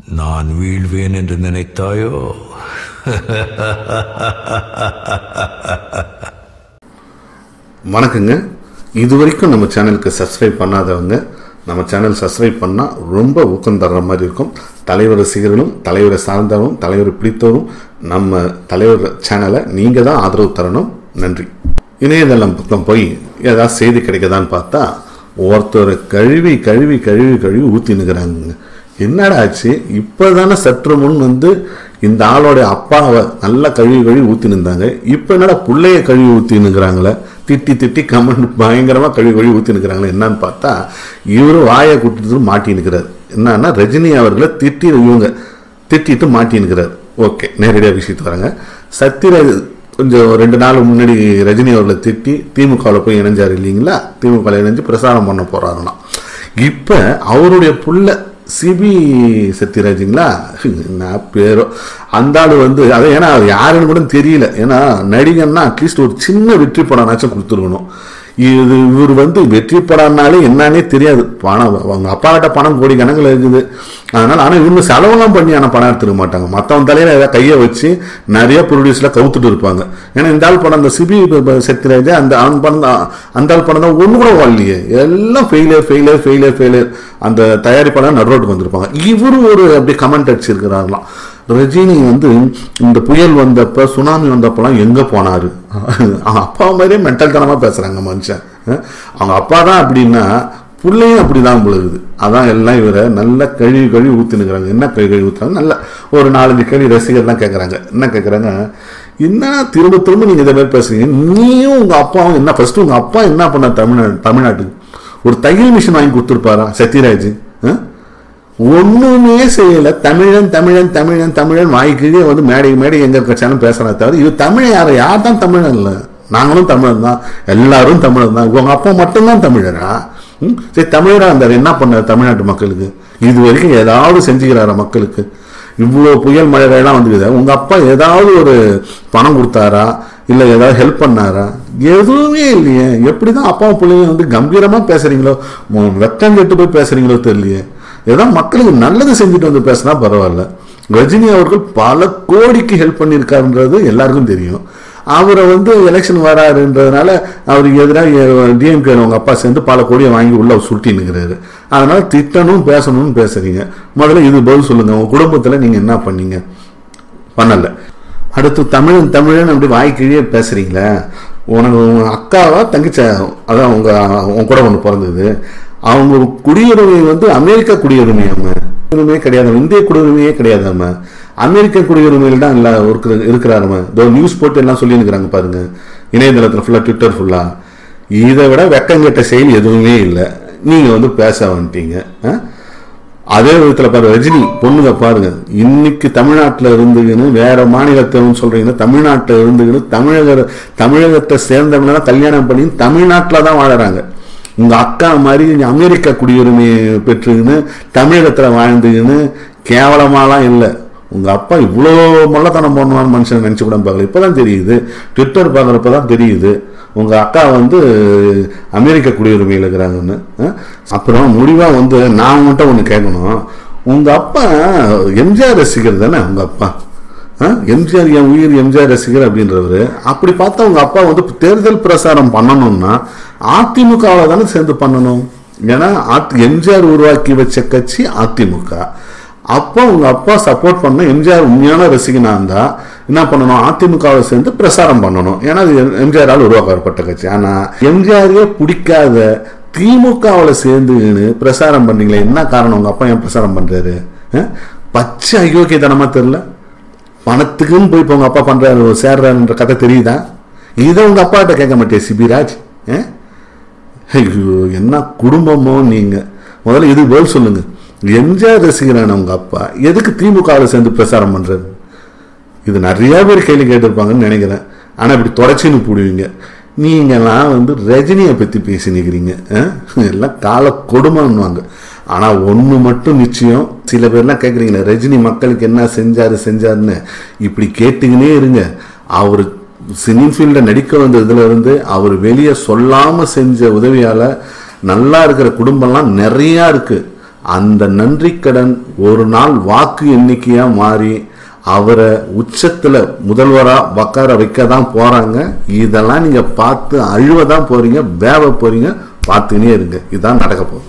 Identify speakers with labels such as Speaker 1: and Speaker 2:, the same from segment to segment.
Speaker 1: நான் வீழ்வேன் என்று நினைத்தாயோ
Speaker 2: வணக்கங்க இது வரைக்கும் நம்ம சேனலுக்கு சப்ஸ்கிரைப் பண்ணாதவங்க நம்ம சேனல் சப்ஸ்கிரைப் பண்ணால் ரொம்ப ஊக்கம் தர்ற மாதிரி இருக்கும் தலைவர் ரசிகர்களும் தலைவரை சார்ந்தவரும் தலைவரை பிடித்தவரும் நம்ம தலைவர் சேனலை நீங்கள் தான் ஆதரவு தரணும் நன்றி இணையதளம் பக்கம் போய் ஏதாவது செய்தி கிடைக்குதான்னு பார்த்தா ஒருத்தரை கழுவி கழுவி கழுவி கழுவி ஊற்றினுக்கிறாங்க என்னடா ஆச்சு இப்போதானே சற்று முன் வந்து இந்த ஆளோட அப்பாவை நல்லா கழுவி கழுவி ஊற்றினுந்தாங்க இப்போ என்னடா பிள்ளைய கழுவி ஊற்றினுங்கிறாங்களே திட்டி திட்டி கமெண்ட் பயங்கரமாக கழுவி கழுவி ஊற்றினுக்கிறாங்களே என்னன்னு பார்த்தா இவரு வாயை கூட்டிட்டு மாட்டினுக்கிறார் என்னன்னா ரஜினி அவர்களை திட்டி இவங்க திட்டிட்டு மாட்டினுக்கிறார் ஓகே நேரடியாக விஷயத்து வராங்க சத்யராஜ் கொஞ்சம் ரெண்டு நாள் முன்னாடி ரஜினி அவர்களை திட்டி திமுகவில் போய் இணைஞ்சார் இல்லைங்களா திமுகவில் இணைஞ்சு பிரசாரம் பண்ண போறாருலாம் இப்போ அவருடைய புள்ள சிபி சத்யராஜுங்களா நான் பேரோ அந்த ஆள் வந்து அதை ஏன்னா அது யாருன்னு கூட தெரியல ஏன்னா நடிகன்னா அட்லீஸ்ட் ஒரு சின்ன வெற்றி படம்னாச்சும் கொடுத்துருக்கணும் இது இவர் வந்து வெற்றி படம்னாலே என்னன்னே தெரியாது பணம் அவங்க அப்பா கிட்ட பணம் கோடி கணக்கில் இருக்குது அதனால ஆனால் இவங்க செலவெல்லாம் பண்ணி ஆனால் பணம் எடுத்துக்க மாட்டாங்க மற்றவன் தலையில ஏதாவது கையை வச்சு நிறைய ப்ரொடியூஸ்ல கவுத்துட்டு இருப்பாங்க ஏன்னா இந்த ஆள் படம் அந்த சிபி சத்யராஜா அந்த அவன் படம் தான் அந்த ஆள் படம் தான் ஒன்று கூட வரலையே எல்லாம் ஃபெயிலியர் ஃபெயிலியர் ஃபெயிலியர் ஃபெயிலியர் அந்த தயாரிப்பாளர் நடுரோட்டுக்கு வந்திருப்பாங்க இவரு ஒரு அப்படி கமெண்ட் அடிச்சிருக்கிறாங்களாம் ரஜினி வந்து இந்த புயல் வந்தப்ப சுனாமி வந்தப்பெல்லாம் எங்க போனாரு அவங்க அப்பா மாதிரியே மென்டல் தனமா பேசுறாங்க மனுஷன் அஹ் அவங்க அப்பா தான் அப்படின்னா புள்ளையும் அப்படிதான் பொழுது அதான் எல்லாம் இவரை நல்லா கழுவி கழுவி ஊத்தினுக்கிறாங்க என்ன கழுவி கழுவி ஊத்துறாங்க நல்ல ஒரு நாலஞ்சு கேள்வி ரசிகர்லாம் கேட்கறாங்க என்ன கேட்கறாங்க என்ன திரும்ப திரும்ப நீங்க இதை மாதிரி பேசுறீங்க நீயும் உங்க அப்பாவும் என்ன ஃபர்ஸ்ட் உங்க அப்பா என்ன பண்ண தமிழ்நாடு தமிழ்நாட்டுக்கு ஒரு தையல் மிஷின் வாங்கி கொடுத்துருப்பாரா சத்யராஜ் அஹ்? ஒண்ணுமே செய்யல தமிழன் தமிழன் தமிழன் தமிழன் வாய்க்கீழே வந்து மேடை மேடை எங்க இருக்காச்சாலும் பேசுறா தவிர இது தமிழன் யாரு யார் தான் தமிழன் இல்ல நாங்களும் தமிழன் தான் எல்லாரும் தமிழன் தான் உங்க அப்பா மட்டும்தான் தமிழரா ம்? சரி தமிழரா இருந்தார் என்ன பண்ணார் தமிழ்நாட்டு மக்களுக்கு இது வரைக்கும் ஏதாவது செஞ்சுக்கிறாரா மக்களுக்கு இவ்வளோ புயல் மழை எல்லாம் வந்துக்குது உங்க அப்பா ஏதாவது ஒரு பணம் கொடுத்தாரா இல்ல ஏதாவது ஹெல்ப் பண்ணாரா எதுவுமே இல்லையே எப்படிதான் அப்பாவும் பிள்ளைங்க வந்து கம்பீரமா பேசுறீங்களோ மு- வெக்கம் கெட்டு போய் பேசுறீங்களோ தெரியலையே ஏதோ மக்களுக்கு நல்லது செஞ்சுட்டு வந்து பேசினா பரவாயில்ல ரஜினி அவர்கள் பல கோடிக்கு ஹெல்ப் பண்ணியிருக்காருன்றது எல்லாருக்கும் தெரியும் அவரை வந்து எலெக்ஷன் வராருன்றதுனால அவருக்கு எதிராக டிஎம்கே அவங்க அப்பா சேர்ந்து பல கோடியை வாங்கி உள்ள சுருட்டி நிற்கிறாரு அதனால திட்டணும் பேசணும்னு பேசுறீங்க முதல்ல இது பதில் சொல்லுங்க உங்க குடும்பத்துல நீங்க என்ன பண்ணீங்க பண்ணல அடுத்து தமிழன் தமிழன் அப்படி வாய் கீழே பேசுறீங்களே உனக்கு உங்க அக்காவா தங்கச்ச அதான் உங்க உன் கூட ஒன்று பிறந்தது அவங்க குடியுரிமை வந்து அமெரிக்கா குடியுரிமை அவங்க குடியுரிமையே கிடையாது இந்திய குடியுரிமையே கிடையாதாம அமெரிக்க குடியுரிமையில் தான் எல்லாம் இருக்கிற இருக்கிறாரும இதோ நியூஸ் போட்டு எல்லாம் சொல்லியிருக்கிறாங்க பாருங்க இணையதளத்தில் ஃபுல்லாக ட்விட்டர் ஃபுல்லாக இதை விட வெக்கங்கெட்ட செயல் எதுவுமே இல்லை நீங்க வந்து பேச வந்துட்டீங்க ஆ? அதே விதத்துல பாரு ரஜினி பொண்ணுங்க பாருங்க இன்னைக்கு தமிழ்நாட்டுல இருந்துக்கின்னு வேற மாநிலத்தைன்னு சொல்றீங்க தமிழ்நாட்டுல இருந்துக்கின்னு தமிழக தமிழகத்தை சேர்ந்தவங்க தான் கல்யாணம் பண்ணி தமிழ்நாட்டுல தான் வாழறாங்க உங்க அக்கா மாதிரி அமெரிக்கா குடியுரிமை பெற்றுக்கின்னு தமிழகத்துல வாழ்ந்துக்கின்னு கேவலமாலாம் இல்லை உங்க அப்பா இவ்வளோ மல்லத்தனம் பண்ணுவான்னு மனுஷன் நினைச்சு கூட பார்க்கல இப்பதான் தெரியுது ட்விட்டர் பார்க்குறப்ப தான் தெரியுது உங்க அக்கா வந்து அமெரிக்க குடியுரிமையில் இருக்கிறாங்கன்னு அஹ்? அப்புறம் முடிவா வந்து நான் மட்டும் ஒன்று கேட்கணும் உங்க அப்பா எம்ஜிஆர் ரசிகர் தானே உங்க அப்பா அஹ்? எம்ஜிஆர் என் உயிர் எம்ஜிஆர் ரசிகர் அப்படின்றவரு அப்படி பார்த்தா உங்க அப்பா வந்து தேர்தல் பிரசாரம் பண்ணணும்னா அதிமுகவில் தானே சேர்ந்து பண்ணணும் ஏன்னா அத்- எம்ஜிஆர் உருவாக்கி வச்ச கட்சி அதிமுக அப்போ உங்க அப்பா சப்போர்ட் பண்ண எம்ஜிஆர் உண்மையான ரசிகனா இருந்தா என்ன பண்ணணும் அதிமுகவை சேர்ந்து பிரசாரம் பண்ணணும் ஏன்னா அது எம்ஜிஆரால் உருவாக்கப்பட்ட கட்சி ஆனா எம்ஜிஆரையே பிடிக்காத திமுகவில் சேர்ந்துன்னு பிரசாரம் பண்ணீங்களே என்ன காரணம் உங்க அப்பா ஏன் பிரசாரம் பண்றாரு அஹ்? பச்சை அயோக்கியத்தனமா தெரியல பணத்துக்குன்னு போய் இப்போ உங்க அப்பா பண்றாரு சேர்றாருன்ற கதை தெரியுதா இதை உங்க அப்பாட்ட கேட்க மாட்டே சிபிராஜ் அஹ்? ஐயோ என்ன குடும்பமோ நீங்க முதல்ல இது பதில் சொல்லுங்க எம்ஜிஆர் ரசிகரான உங்க அப்பா எதுக்கு திமுகவில் சேர்ந்து பிரசாரம் பண்றாரு இது நிறைய பேர் கேள்வி கேட்டிருப்பாங்கன்னு நினைக்கிறேன் ஆனா இப்படி தொடச்சின்னு போடுவீங்க நீங்கெல்லாம் வந்து ரஜினியை பத்தி பேசினிக்கிறீங்க எல்லாம் கால கொடுமைன்னுவாங்க ஆனா ஒண்ணு மட்டும் நிச்சயம் சில பேர்லாம் கேட்குறீங்களே ரஜினி மக்களுக்கு என்ன செஞ்சாரு செஞ்சாருன்னு இப்படி கேட்டுக்கினே இருங்க அவரு சினி ஃபீல்டில் நடிக்க வந்த இதுல இருந்து அவர் வெளியே சொல்லாம செஞ்ச உதவியால நல்லா இருக்கிற குடும்பம்லாம் நிறையா இருக்கு அந்த நன்றிக்கடன் ஒரு நாள் வாக்கு எண்ணிக்கையா மாறி அவரை உச்சத்துல முதல்வரா உட்கார வைக்க தான் போறாங்க இதெல்லாம் நீங்க பார்த்து அழுவதான் போறீங்க வேவ போறீங்க பார்த்துக்கினே இருங்க இதுதான் நடக்க போகுது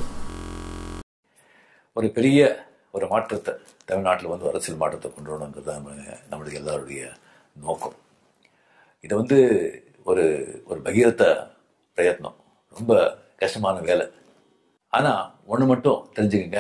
Speaker 3: ஒரு பெரிய ஒரு மாற்றத்தை தமிழ்நாட்டில் வந்து அரசியல் மாற்றத்தை கொண்டு வரணுங்கிறது தான் நம்ம- நம்முடைய எல்லாருடைய நோக்கம் இது வந்து ஒரு ஒரு பகீரத்த பிரயத்னம் ரொம்ப கஷ்டமான வேலை ஆனால் ஒன்று மட்டும் தெரிஞ்சுக்கங்க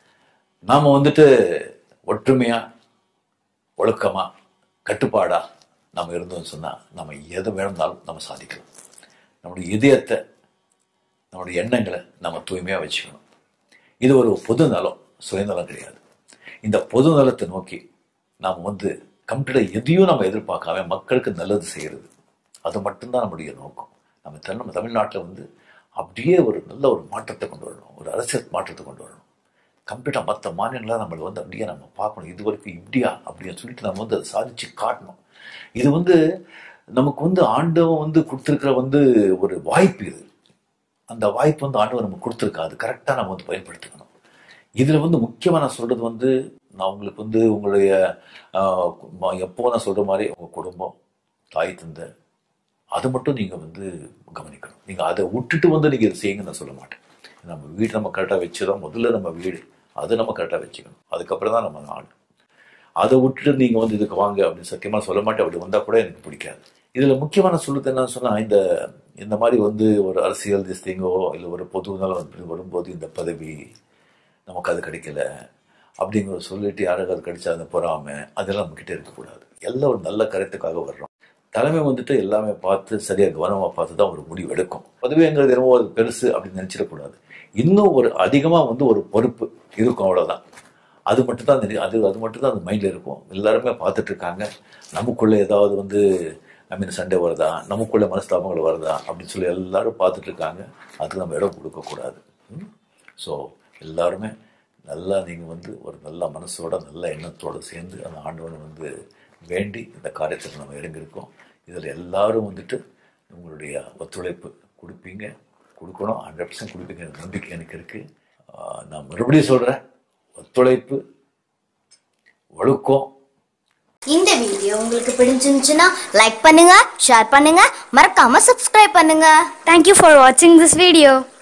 Speaker 3: நாம் வந்துட்டு ஒற்றுமையாக ஒழுக்கமாக கட்டுப்பாடாக நம்ம இருந்தோம்னு சொன்னால் நம்ம எதை வேணும்னாலும் நம்ம சாதிக்கலாம் நம்முடைய இதயத்தை நம்முடைய எண்ணங்களை நம்ம தூய்மையாக வச்சுக்கணும் இது ஒரு பொது நலம் சுயநலம் கிடையாது இந்த பொது நலத்தை நோக்கி நாம் வந்து கம்ப்ளீட்டாக எதையும் நம்ம எதிர்பார்க்காம மக்களுக்கு நல்லது செய்கிறது அது மட்டும்தான் நம்முடைய நோக்கம் நம்ம தமிழ் நம்ம தமிழ்நாட்டில் வந்து அப்படியே ஒரு நல்ல ஒரு மாற்றத்தை கொண்டு வரணும் ஒரு அரசியல் மாற்றத்தை கொண்டு வரணும் கம்ப்ளீட்டாக மற்ற மாநிலங்களை நம்மளை வந்து அப்படியே நம்ம பார்க்கணும் இது வரைக்கும் இப்படியா அப்படின்னு சொல்லிட்டு நம்ம வந்து அதை சாதிச்சு காட்டணும் இது வந்து நமக்கு வந்து ஆண்டவன் வந்து கொடுத்துருக்கிற வந்து ஒரு வாய்ப்பு இது அந்த வாய்ப்பு வந்து ஆண்டவர் நமக்கு கொடுத்துருக்கா அது கரெக்டாக நம்ம வந்து பயன்படுத்திக்கணும் இதில் வந்து முக்கியமாக நான் சொல்கிறது வந்து நான் உங்களுக்கு வந்து உங்களுடைய ஆஹ், ம- எப்போ நான் சொல்கிற மாதிரி உங்கள் குடும்பம் தாய் தந்தை அது மட்டும் நீங்கள் வந்து கவனிக்கணும் நீங்கள் அதை விட்டுட்டு வந்து நீங்கள் இதை செய்யுங்கன்னு நான் சொல்ல மாட்டேன் நம்ம வீடு நம்ம கரெக்டாக வச்சுதான் முதல்ல நம்ம வீடு அதை நம்ம கரெக்டாக வச்சுக்கணும் அதுக்கப்புறம் தான் நம்ம நாடு அதை விட்டுட்டு நீங்கள் வந்து இதுக்கு வாங்க அப்படின்னு சத்தியமாக சொல்ல மாட்டேன் அப்படி வந்தால் கூட எனக்கு பிடிக்காது இதில் முக்கியமான சொல்லுறது என்னன்னு சொன்னால் இந்த இந்த மாதிரி வந்து ஒரு அரசியல் திஸ்திங்கோ இல்லை ஒரு பொது நலம் அப்படி வரும்போது இந்த பதவி நமக்கு அது கிடைக்கல அப்படிங்கிற சொல்லிட்டு யாராவது அது கிடைச்சா அந்த பொறாமை அதெல்லாம் நம்மக்கிட்ட இருக்கக்கூடாது எல்லாம் ஒரு நல்ல கருத்துக்காக வர்றோம் தலைமை வந்துட்டு எல்லாமே பார்த்து சரியாக கவனமாக பார்த்து தான் ஒரு முடிவு எடுக்கும் பதவிங்கிறது என்னமோ ஒரு பெருசு அப்படின்னு நினச்சிடக்கூடாது இன்னும் ஒரு அதிகமாக வந்து ஒரு பொறுப்பு இருக்கும் அவ்வளோதான் அது மட்டும் தான் அது அது மட்டும் தான் அந்த மைண்டில் இருக்கும் எல்லாருமே பார்த்துட்டு இருக்காங்க நமக்குள்ளே ஏதாவது வந்து ஐ மீன் சண்டை வருதா நமக்குள்ளே மனஸ்தாபங்கள் வருதா அப்படின்னு சொல்லி எல்லாரும் பார்த்துட்டு இருக்காங்க அதுக்கு நம்ம இடம் கொடுக்கக்கூடாது ஸோ எல்லாருமே நல்லா நீங்கள் வந்து ஒரு நல்ல மனசோட நல்ல எண்ணத்தோடு சேர்ந்து அந்த ஆண்டவனை வந்து வேண்டி இந்த காரியத்தில் நம்ம இறங்கியிருக்கோம் இதில் எல்லாரும் வந்துட்டு உங்களுடைய ஒத்துழைப்பு கொடுப்பீங்க கொடுக்கணும் ஹண்ட்ரட் பர்சன்ட் கொடுப்பீங்க நம்பிக்கை எனக்கு இருக்குது நான் மறுபடியும் சொல்கிறேன் ஒத்துழைப்பு ஒழுக்கம்
Speaker 4: இந்த வீடியோ உங்களுக்கு பிடிச்சிருந்துச்சுன்னா லைக் பண்ணுங்க ஷேர் பண்ணுங்க மறக்காம சப்ஸ்கிரைப் பண்ணுங்க
Speaker 5: Thank you for watching this video.